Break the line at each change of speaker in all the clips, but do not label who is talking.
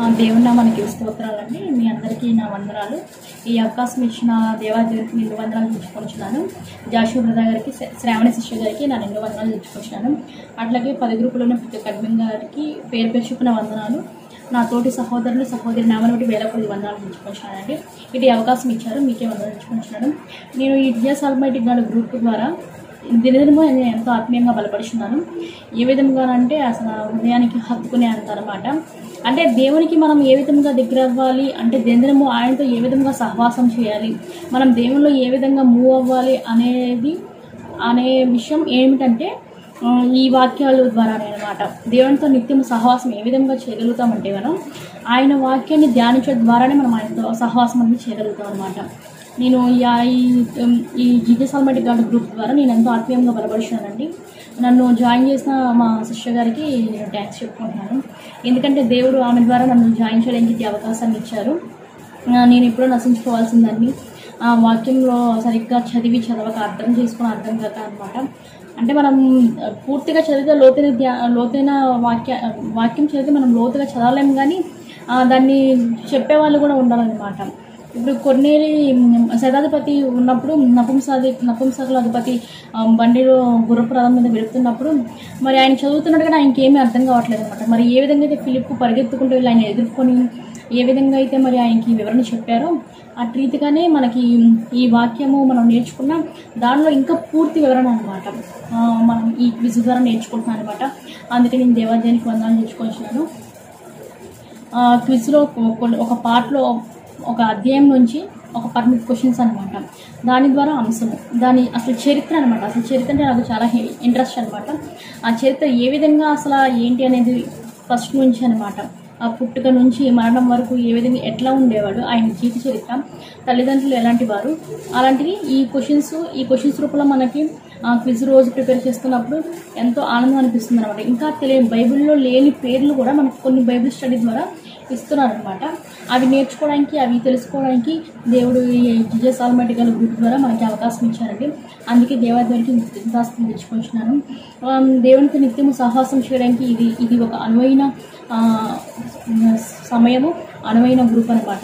దేవుని నామానికి స్తోత్రాలండి మీ అందరికీ నా వందనాలు ఈ అవకాశం ఇచ్చిన దేవాదేవునికి నిండు వందనాలు తెచ్చుకొచ్చున్నాను జాషు బ్రదా గారికి శ్ర- శ్రావణ శిష్య గారికి నా నిండు వందనాలు తెచ్చుకొచ్చాను అట్లాగే పది గ్రూపులో ఉన్న ప్రతి ఒక్క అడ్మిన్ గారికి పేరు పేరు చొప్పున వందనాలు నా తోటి సహోదరులు సహోదరి నామని బట్టి వేల కొద్ది వందనాలు తెచ్చుకొచ్చానండి ఇది అవకాశం ఇచ్చారు మీకే వందనాలు తెచ్చుకొచ్చున్నాను నేను ఈ జిఎస్ ఆల్మైటీ గారి గ్రూప్ ద్వారా దినదినము నేను ఎంతో ఆత్మీయంగా బలపడుచున్నాను ఏ విధంగా అంటే అసలు హృదయానికి హత్తుకునే అంత అనమాట అంటే దేవునికి మనం ఏ విధంగా దగ్గర అవ్వాలి అంటే దినదినము ఆయనతో ఏ విధంగా సహవాసం చేయాలి మనం దేవునిలో ఏ విధంగా మూవ్ అవ్వాలి అనేది అనే విషయం ఏమిటంటే ఆ, ఈ వాక్యాల ద్వారానే అనమాట దేవునితో నిత్యం సహవాసం ఏ విధంగా చేయగలుగుతామంటే మనం ఆయన వాక్యాన్ని ధ్యానించడం ద్వారానే మనం ఆయనతో సహవాసం అనేది చేయగలుగుతాం అనమాట నేను ఈ ఈ- ఈ జీజస్ ఆల్మటి గార్డ్ గ్రూప్ ద్వారా నేను ఎంతో ఆత్మీయంగా బలపడుతున్నానండి నన్ను జాయిన్ చేసిన మా సిస్టర్ గారికి నేను థ్యాంక్స్ చెప్పుకుంటున్నాను ఎందుకంటే దేవుడు ఆమె ద్వారా నన్ను జాయిన్ చేయడానికి ఈ అవకాశాన్ని ఇచ్చారు ఆ, నేను ఎప్పుడో నశించుకోవాల్సిందాన్ని ఆ వాక్యంలో సరిగ్గా చదివి చదవక అర్థం చేసుకుని అర్థం కాక అనమాట అంటే మనం ఆ, పూర్తిగా చదివితే లోతైన ధ్యా లోతైన వాక్య వాక్యం చదివితే మనం లోతుగా చదవలేము కానీ ఆ, దాన్ని చెప్పేవాళ్ళు కూడా ఉండాలన్నమాట ఇప్పుడు కొన్నేరి శతాధిపతి ఉన్నప్పుడు నపుంసాది నపుంసకుల అధిపతి ఆ, బండిలో గుర్రపు రథం మీద వెళుతున్నప్పుడు మరి ఆయన చదువుతున్నాడు కానీ ఆయనకి ఏమీ అర్థం కావట్లేదు అనమాట మరి ఏ విధంగా అయితే ఫిలిప్ పరిగెత్తుకుంటూ వెళ్ళి ఆయన ఎదుర్కొని ఏ విధంగా అయితే మరి ఆయనకి వివరణ చెప్పారో అటు రీతిగానే మనకి ఈ వాక్యము మనం నేర్చుకున్న దానిలో ఇంకా పూర్తి వివరణ అనమాట మనం ఈ క్విజ్ ద్వారా నేర్చుకుంటున్నాం అనమాట అందుకే నేను దేవాలయానికి వందనాలు నేర్చుకొచ్చినాను ఆ, క్విజ్లో కొన్ని ఒక పార్ట్లో ఒక అధ్యాయం నుంచి ఒక పర్మిట్ క్వశ్చన్స్ అనమాట దాని ద్వారా అంశము దాని అసలు చరిత్ర అనమాట అసలు చరిత్ర అంటే నాకు చాలా ఇంట్రెస్ట్ అనమాట ఆ చరిత్ర ఏ విధంగా అసలు ఏంటి అనేది ఫస్ట్ నుంచి అనమాట ఆ పుట్టుక నుంచి మరణం వరకు ఏ విధంగా ఎట్లా ఉండేవాడు ఆయన జీవిత చరిత్ర తల్లిదండ్రులు ఎలాంటి వారు అలాంటివి ఈ క్వశ్చన్స్ ఈ క్వశ్చన్స్ రూపంలో మనకి ఆ క్విజ్ రోజు ప్రిపేర్ చేస్తున్నప్పుడు ఎంతో ఆనందం అనిపిస్తుంది అనమాట ఇంకా తెలియని బైబిల్లో లేని పేర్లు కూడా మనకు కొన్ని బైబిల్ స్టడీ ద్వారా ఇస్తున్నారనమాట అవి నేర్చుకోవడానికి అవి తెలుసుకోవడానికి దేవుడు ఈ జిజెస్ ఆల్మటికల్ గ్రూప్ ద్వారా మనకి అవకాశం ఇచ్చారండి అందుకే దేవాదేవునికి కృతజ్ఞతాస్తులు తెచ్చుకుంటున్నాను ఆ, దేవునితో నిత్యము సహవాసం చేయడానికి ఇది ఇది ఒక అనువైన ఆ, సమయము అనువైన గ్రూప్ అనమాట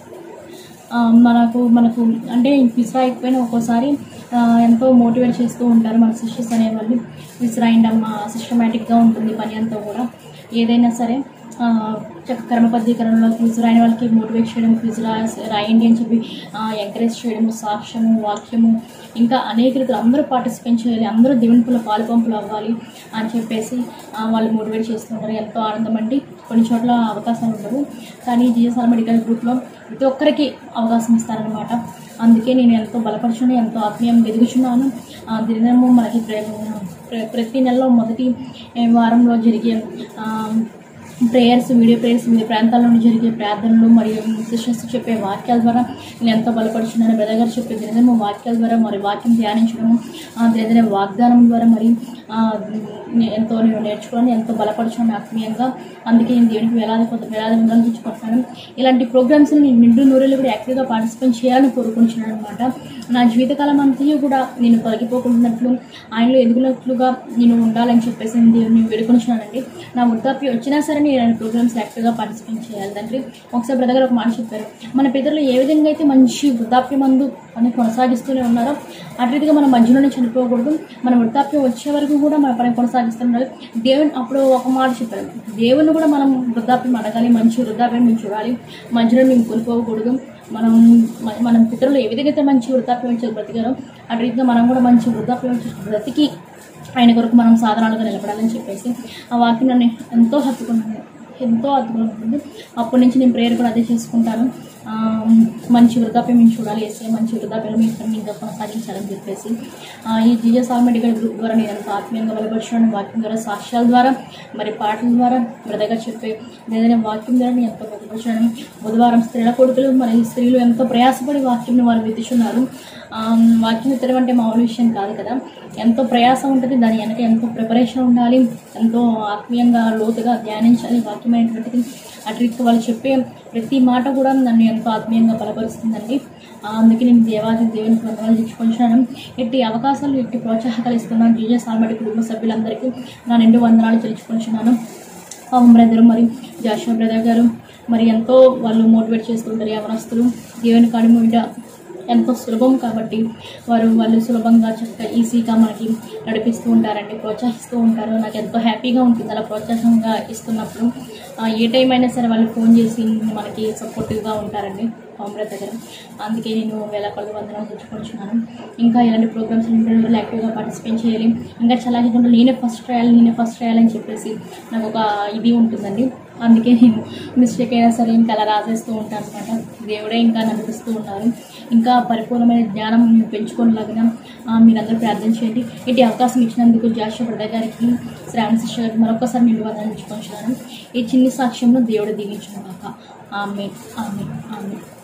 ఆ, మనకు మనకు అంటే క్విజ్ రాయకపోయినా ఒక్కోసారి ఆ, ఎంతో మోటివేట్ చేస్తూ ఉంటారు మన సిస్టర్స్ అనేవాళ్ళు క్విజ్ రాయండి అమ్మ సిస్టమేటిక్గా ఉంటుంది పని అంతా కూడా ఏదైనా సరే ఆ, చక్క క్రమబద్ధీకరణలో క్విజ్ రాయని వాళ్ళకి మోటివేట్ చేయడం క్విజ్ రా రాయండి అని చెప్పి ఎంకరేజ్ చేయడము సాక్ష్యము వాక్యము ఇంకా అనేక రీతులు అందరూ పార్టిసిపేట్ చేయాలి అందరూ దేవునిపుల పాలు పంపులు అవ్వాలి అని చెప్పేసి ఆ, వాళ్ళు మోటివేట్ చేస్తుంటారు ఎంతో ఆనందం అండి కొన్ని చోట్ల అవకాశాలు ఉండవు కానీ జిఎస్ఆర్ మెడికల్ గ్రూప్లో ప్రతి ఒక్కరికి అవకాశం ఇస్తారనమాట అందుకే నేను ఎంతో బలపరుచుని ఎంతో ఆత్మీయంగా ఎదుగుచున్నాను ఆ, దినము మనకి ప్ర- ప్ర- ప్రతి నెలలో మొదటి ఏ, వారంలో జరిగే ఆ, ప్రేయర్స్ వీడియో ప్రేయర్స్ వివిధ ప్రాంతాల్లో నుండి జరిగే ప్రార్థనలు మరియు సిస్టర్స్ చెప్పే వాక్యాల ద్వారా నేను ఎంతో బలపడుచున్నాను బ్రదర్ గారు చెప్పే దినదిన వాక్యాల ద్వారా మరి వాక్యం ధ్యానించడము ఆ దినదిన వాగ్దానం ద్వారా మరి ఆ, నే- ఎంతో నేను నేర్చుకోవడం ఎంతో బలపడుచున్నాను ఆత్మీయంగా అందుకే నేను దేవునికి వేలాది కొద్ది వేలాది వందలు తెచ్చుకుంటున్నాను ఇలాంటి ప్రోగ్రామ్స్ని నేను నిండు నూరేళ్ళు కూడా యాక్టివ్గా పార్టిసిపేట్ చేయాలని కోరుకుంటున్నాను అనమాట నా జీవితకాలం అంతయు కూడా నేను తొలగిపోకుంటున్నట్లు ఆయనలో ఎదుగునట్లుగా నేను ఉండాలని చెప్పేసి నేను దేవుని వేడుకొనిచున్నానండి నా వృద్ధాప్యం వచ్చినా సరే నేను ఇలాంటి ప్రోగ్రామ్స్ యాక్టివ్గా పార్టిసిపేట్ చేయాలి తండ్రి ఒకసారి బ్రదర్ గారు ఒక మాట చెప్పారు మన పితరులు ఏ విధంగా అయితే మంచి వృద్ధాప్యం మందు పని కొనసాగిస్తూనే ఉన్నారో అటు రీతిగా మన మధ్యలోనే చనిపోకూడదు మన వృద్ధాప్యం వచ్చే వరకు కూడా మన పని కొనసాగిస్తున్నారు దేవుని అప్పుడు ఒక మాట చెప్పారు దేవుని కూడా మనం వృద్ధాప్యం అడగాలి మంచి వృద్ధాప్యం మేము చూడాలి మధ్యలో మేము కొనుక్కోకూడదు మనం మ- మనం పితరులు ఏ విధంగా అయితే మంచి వృద్ధాప్యం వచ్చి బ్రతికారో అటు రీతిగా మనం కూడా మంచి వృద్ధాప్యం వచ్చి బ్రతికి ఆయన కొరకు మనం సాధనాలుగా నిలబడాలని చెప్పేసి ఆ వాక్యం నన్ను ఎంతో హత్తుకున్నాను ఎంతో అద్భుతమైంది అప్పటి నుంచి నేను ప్రేయర్ కూడా అదే చేసుకుంటాను ఆ, మంచి వృద్ధాప్యం మేము చూడాలి వేస్తే మంచి వృద్ధాప్యం మీ ఇద్దరిని ఇంకా కొనసాగించాలని చెప్పేసి ఆ, ఈ జీజస్ ఆల్ మెడికల్ గ్రూప్ ద్వారా నేను ఎంతో ఆత్మీయంగా బలపరుచున్నాను వాక్యం ద్వారా సాక్ష్యాల ద్వారా మరి పాటల ద్వారా బ్రదగా చెప్పే ఏదైనా వాక్యం ద్వారా నేను ఎంతో బలపరుచున్నాను బుధవారం స్త్రీల కొడుకులు మరి స్త్రీలు ఎంతో ప్రయాసపడి వాక్యంని వారు విధిస్తున్నారు ఆ, వాక్యం ఇతరం అంటే మామూలు విషయం కాదు కదా ఎంతో ప్రయాసం ఉంటుంది దాని వెనక ఎంతో ప్రిపరేషన్ ఉండాలి ఎంతో ఆత్మీయంగా లోతుగా ధ్యానించాలి వాక్యమైనటువంటిది అటు రీతిగా వాళ్ళు చెప్పే ప్రతి మాట కూడా నన్ను ఎంతో ఆత్మీయంగా బలపరుస్తుందండి ఆ, అందుకే నేను దేవాది దేవుని వందనాలు తెచ్చుకుంటున్నాను ఎట్టి అవకాశాలు ఎట్టి ప్రోత్సాహకాలు ఇస్తున్నాను జీజస్ ఆల్మడి కుటుంబ సభ్యులందరికీ నా నిండు వందనాలు తెలుసుకుంటున్నాను పవన్ బ్రదర్ మరి జాషువా బ్రదర్ గారు మరి ఎంతో వాళ్ళు మోటివేట్ చేస్తుంటారు యవనస్తులు దేవుని కాడి మీద ఎంతో సులభం కాబట్టి వారు వాళ్ళు సులభంగా చక్కగా ఈజీగా మనకి నడిపిస్తూ ఉంటారండి ప్రోత్సహిస్తూ ఉంటారు నాకు ఎంతో హ్యాపీగా ఉంటుంది అలా ప్రోత్సాహంగా ఇస్తున్నప్పుడు ఆ, ఏ టైం అయినా సరే వాళ్ళు ఫోన్ చేసి మనకి సపోర్టివ్గా ఉంటారండి కామ్రేడ్ దగ్గర అందుకే నేను వేల కొద్ది వందనం తెచ్చుకుంటున్నాను ఇంకా ఇలాంటి ప్రోగ్రామ్స్ ఇంటర్వ్యూలో యాక్టివ్గా పార్టిసిపేట్ చేయాలి ఇంకా చాలా కాకుండా నేనే ఫస్ట్ రాయాలి నేనే ఫస్ట్ రాయాలని చెప్పేసి నాకు ఒక ఇది ఉంటుందండి అందుకే నేను మిస్టేక్ అయినా సరే ఇంకా అలా రాసేస్తూ ఉంటాను అనమాట దేవుడే ఇంకా నడిపిస్తూ ఉన్నారు ఇంకా పరిపూర్ణమైన జ్ఞానం పెంచుకోలాగిన మీరందరూ ప్రార్థన చేయండి ఇటు అవకాశం ఇచ్చినందుకు జాషువ బ్రదర్ గారికి శ్రావణ శిష్య గారికి మరొకసారి నేను వందనం ఇచ్చుకుంటున్నాను ఈ చిన్ని సాక్ష్యంలో దేవుడు దీవించిన కాక ఆమె ఆమె ఆమె